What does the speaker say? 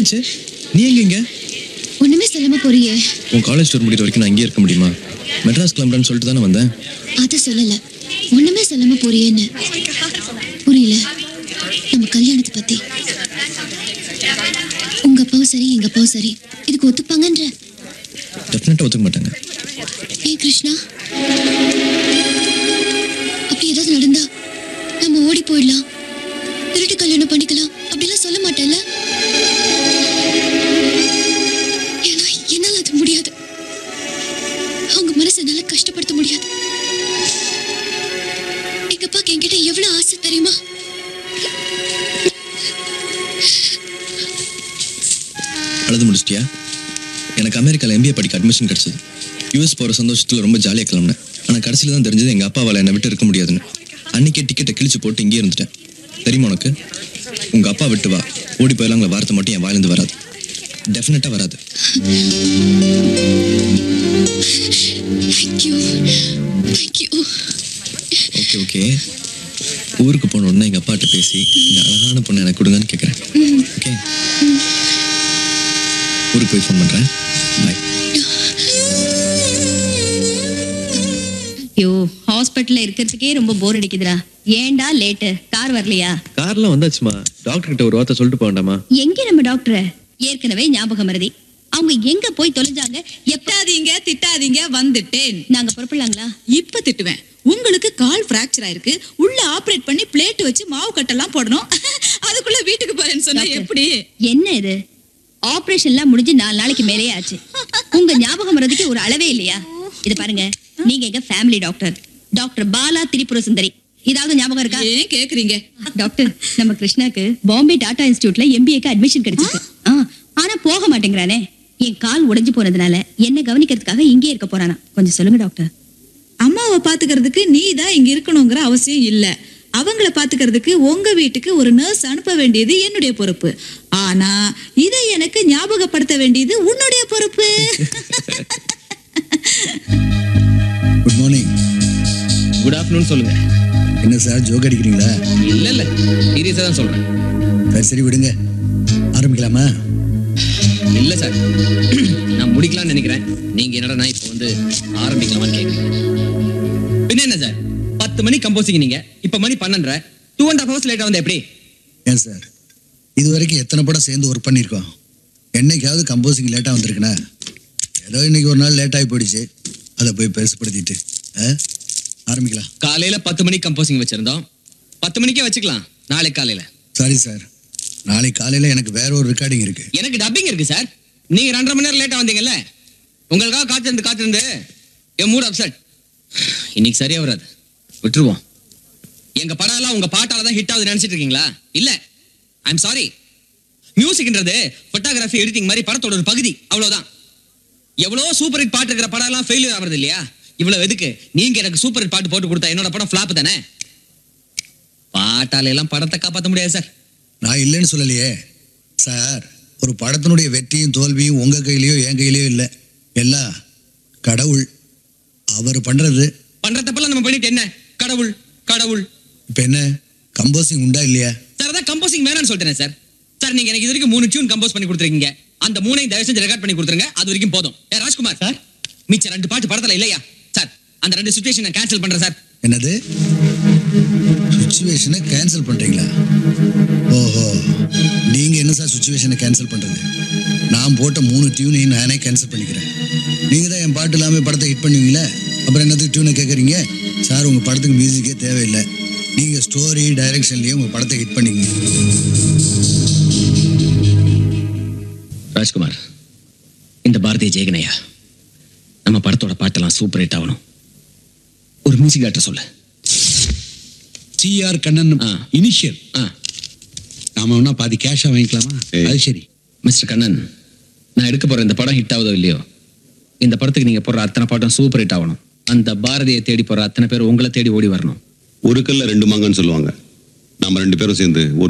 என்னாச்சு நீ எங்க இங்க ஒண்ணுமே சொல்லாம போறியே உன் காலேஜ் டூர் முடிகிற வரைக்கும் நான் இங்கே இருக்க முடியுமா மெட்ராஸ் கிளம்புறேன்னு சொல்லிட்டு தானே வந்தேன் அத சொல்லல ஒண்ணுமே சொல்லாம போறியேன்னு புரியல நம்ம கல்யாணத்தை பத்தி உங்க அப்பாவும் சரி எங்க அப்பாவும் சரி இதுக்கு ஒத்துப்பாங்கன்ற டெஃபினட்டாக ஒத்துக்க மாட்டாங்க ஏன் கிருஷ்ணா அப்படி ஏதாவது நடந்தா நம்ம ஓடி போயிடலாம் திருட்டு கல்யாணம் பண்ணிக்கலாம் அப்படிலாம் சொல்ல மாட்டேன்ல ஏன்னா என்னால அது முடியாது அவங்க மனசை என்னால கஷ்டப்படுத்த முடியாது எங்க அப்பாக்கு என்கிட்ட எவ்வளவு ஆசை தெரியுமா அழுது முடிச்சிட்டியா எனக்கு அமெரிக்காவில் எம்பிஏ படிக்க அட்மிஷன் கிடைச்சது யூஎஸ் போகிற சந்தோஷத்தில் ரொம்ப ஜாலியாக கிளம்புனேன் ஆனால் கடைசியில் தான் தெரிஞ்சது எங்கள் அப்பாவால் என்னை விட்டு இருக்க முடியாதுன்னு அன்னைக்கே டிக்கெட்டை கிழிச்சு போட்டு இங்கேயே இருந்துட்டேன் தெரியுமா உனக்கு உங்கள் அப்பா விட்டு வா ஓடி போயிடலாங்கிற வார்த்தை மட்டும் என் வாயிலிருந்து வராது டெஃபினட்டாக வராது தேங்க்யூ தேங்க்யூ ஓகே ஓகே ஊருக்கு போன உடனே எங்கள் அப்பாட்ட பேசி இந்த அழகான பொண்ணை எனக்கு கொடுங்கன்னு கேட்குறேன் ஓகே ஊருக்கு போய் ஃபோன் பண்ணுறேன் பாய் ஐயோ ஹாஸ்பிட்டல்ல இருக்கிறதுக்கே ரொம்ப போர் அடிக்குதுடா ஏன்டா லேட்டு கார் வரலையா கார்லாம் வந்தாச்சுமா டாக்டர் கிட்ட ஒரு வார்த்தை சொல்லிட்டு போக வேண்டாமா எங்க நம்ம டாக்டர் ஏற்கனவே ஞாபகம் மறதி அவங்க எங்க போய் தொலைஞ்சாங்க எப்ப திட்டாதீங்க திட்டாதீங்க வந்துட்டேன் நாங்க புறப்படலாங்களா இப்ப திட்டுவேன் உங்களுக்கு கால் ஃபிராக்சர் ஆயிருக்கு உள்ள ஆபரேட் பண்ணி பிளேட் வச்சு மாவு கட்டெல்லாம் போடணும் அதுக்குள்ள வீட்டுக்கு போறேன்னு சொன்னா டாக்டர். எப்படி என்ன இது ஆபரேஷன்லாம் முடிஞ்சு நாலு நாளைக்கு மேலேயே ஆச்சு உங்க ஞாபகம் மறதிக்கு ஒரு அளவே இல்லையா இது பாருங்க நீங்க எங்க family doctor doctor Bala Tripura Sundari இதாவது ஞாபகம் இருக்கா ஏன் கேக்குறீங்க டாக்டர் நம்ம கிருஷ்ணாக்கு பாம்பே டாடா இன்ஸ்டிடியூட்ல எம்பிஏக்கு அட்மிஷன் கிடைச்சிருக்கு ஆ, ஆனா போக மாட்டேங்கிறானே என் கால் உடைஞ்சு போனதுனால என்ன கவனிக்கிறதுக்காக இங்கே இருக்க போறானா கொஞ்சம் சொல்லுங்க டாக்டர் அம்மாவை பாத்துக்கிறதுக்கு நீ தான் இங்க இருக்கணுங்கிற அவசியம் இல்ல அவங்கள பாத்துக்கிறதுக்கு உங்க வீட்டுக்கு ஒரு நர்ஸ் அனுப்ப வேண்டியது என்னுடைய பொறுப்பு ஆனா இதை எனக்கு ஞாபகப்படுத்த வேண்டியது உன்னுடைய பொறுப்பு குட் மார்னிங் குட் ஆஃப்டர்நூன் சொல்லுங்க என்ன சார் ஜோக் அடிக்கிறீங்களா இல்ல இல்ல சீரியஸா தான் சொல்றேன் சரி சரி விடுங்க ஆரம்பிக்கலாமா இல்ல சார் நான் முடிக்கலாம்னு நினைக்கிறேன் நீங்க என்னடா இப்போ வந்து ஆரம்பிக்கலாமான்னு கேக்குறீங்க பின்ன என்ன சார் பத்து மணி கம்போசிங் நீங்க இப்ப மணி பன்னெண்டரை டூ அண்ட் ஹாஃப் ஹவர்ஸ் லேட்டா வந்தா எப்படி ஏன் சார் இது வரைக்கும் எத்தனை படம் சேர்ந்து ஒர்க் பண்ணியிருக்கோம் என்னைக்காவது கம்போசிங் லேட்டாக வந்திருக்குண்ணா ஏதோ இன்னைக்கு ஒரு நாள் லேட் ஆகி போயிடுச்சு அதை போய் பெருசுப்படுத்திட்டு ஆ? ஆரம்பிக்கலாம் காலையில பத்து மணிக்கு கம்போசிங் வச்சிருந்தோம் பத்து மணிக்கே வச்சுக்கலாம் நாளைக்கு காலையில சாரி சார் நாளைக்கு காலையில் எனக்கு வேற ஒரு ரெக்கார்டிங் இருக்கு எனக்கு டப்பிங் இருக்கு சார் நீங்க ரெண்டரை மணி நேரம் லேட்டா வந்தீங்கல்ல உங்களுக்காக காத்திருந்து காத்திருந்து என் மூட் அப்செட் இன்னைக்கு சரியா வராது விட்டுருவோம் எங்க படம் எல்லாம் உங்க பாட்டால தான் ஹிட் ஆகுது நினைச்சிட்டு இருக்கீங்களா இல்ல ஐம் சாரி மியூசிக்ன்றது போட்டோகிராஃபி எடிட்டிங் மாதிரி படத்தோட ஒரு பகுதி அவ்வளவுதான் எவ்வளவு சூப்பர் ஹிட் பாட்டு இருக்கிற படம் எல்லாம் ஃபெயிலியர் ஆகுறது இல்லையா இவ்வளவு எதுக்கு நீங்க எனக்கு சூப்பர் ஹிட் பாட்டு போட்டு கொடுத்தா என்னோட படம் ஃபிளாப் தானே பாட்டால எல்லாம் படத்தை காப்பாற்ற முடியாது சார் நான் இல்லைன்னு சொல்லலையே சார் ஒரு படத்தினுடைய வெற்றியும் தோல்வியும் உங்கள் கையிலையோ என் கையிலையோ இல்லை எல்லாம் கடவுள் அவர் பண்ணுறது பண்ற தப்பெல்லாம் நம்ம பண்ணிட்டு என்ன கடவுள் கடவுள் இப்போ என்ன கம்போசிங் உண்டா இல்லையா சார் அதான் கம்போசிங் வேணாம்னு சொல்லிட்டேன் சார் சார் நீங்க எனக்கு இது வரைக்கும் மூணு டியூன் கம்போஸ் பண்ணி கொடுத்துருக்கீங்க அந்த மூணையும் தயவு செஞ்சு ரெக்கார்ட் பண்ணி கொடுத்துருங்க அது வரைக்கும் போதும் ஏ ராஜ்குமார் சார் மிச்ச ரெண்டு பாட்டு படத்துல இல்லையா சார் அந்த ரெண்டு சுச்சுவேஷன் நான் கேன்சல் பண்றேன் சார் என்னது சுச்சுவேஷனை கேன்சல் பண்ணுறீங்களா ஓஹோ நீங்கள் என்ன சார் சுச்சுவேஷனை கேன்சல் பண்ணுறது நான் போட்ட மூணு டியூனையும் நானே கேன்சல் பண்ணிக்கிறேன் நீங்கள் தான் என் பாட்டு இல்லாமல் படத்தை ஹிட் பண்ணுவீங்களே அப்புறம் என்னத்துக்கு டியூனை கேட்குறீங்க சார் உங்கள் படத்துக்கு மியூசிக்கே தேவையில்லை நீங்கள் ஸ்டோரி டைரக்ஷன்லேயே உங்கள் படத்தை ஹிட் பண்ணிக்கங்க ராஜ்குமார் இந்த பாரதிய ஜெயகனையா நம்ம படத்தோட பாட்டெல்லாம் சூப்பர் ஹிட் ஆகணும் ஒரு மியூசிக் டேரக்டர் சொல்லு சிஆர் கண்ணன் ஆ. இனிஷியல் ஆ நாம வேணா பாதி கேஷா வாங்கிக்கலாமா அது சரி மிஸ்டர் கண்ணன் நான் எடுக்க போற இந்த படம் ஹிட் ஆகுதோ இல்லையோ இந்த படத்துக்கு நீங்க போடுற அத்தனை பாட்டும் சூப்பர் ஹிட் ஆகணும் அந்த பாரதியை தேடி போற அத்தனை பேர் உங்களை தேடி ஓடி வரணும் ஒரு கல்ல ரெண்டு மாங்கன்னு சொல்லுவாங்க நாம ரெண்டு பேரும் சேர்ந்து ஒரு